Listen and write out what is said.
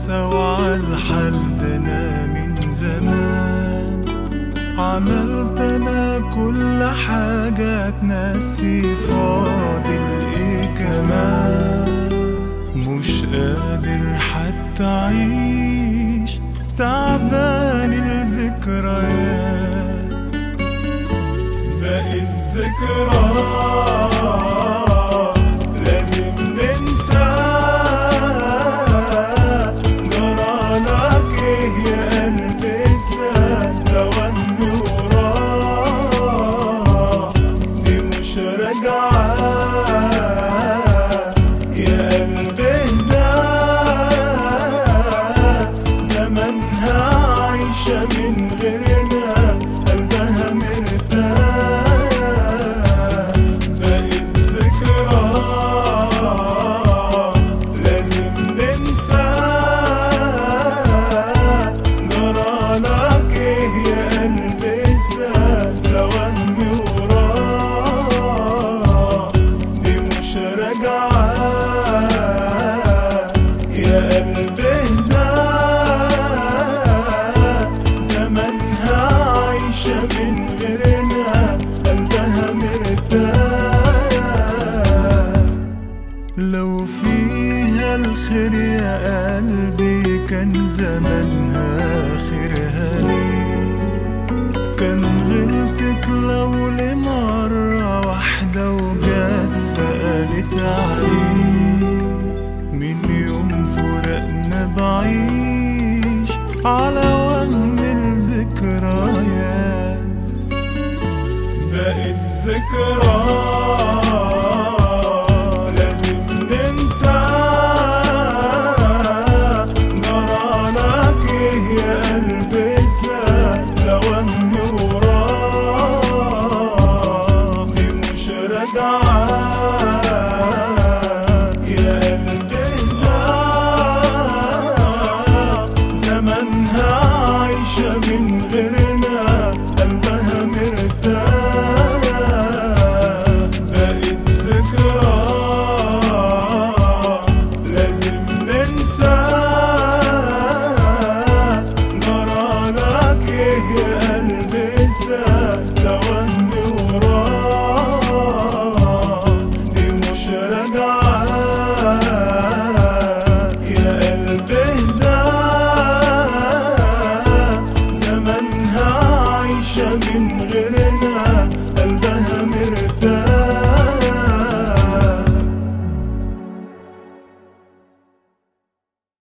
سوا عالحال ده انا من زمان عملت انا كل حاجة تنسي فاضل ايه كمان مش قادر حتى اعيش تعبان الذكريات بقت ذكرى لازم ننساه جرالك ايه يا قلبي انساه ده وهم وراح دي مش راجعة يا قلبي ده زمانها عايشة من غيرنا قلبها مرتاح بقت ذكرى لازم ننساه جرالك ايه يا قلبي انساه ده وهم وراح دي مش راجعة يا قلبي ده زمانها عايشة من غيرنا قلبها مرتاح لو فيها الخير يا قلبي كان زمانها خيرها ليه كان غلطت لو لمرة واحدة وجات سألت عليه من يوم فرقنا بعيش على وهم الذكريات بقت ذكرى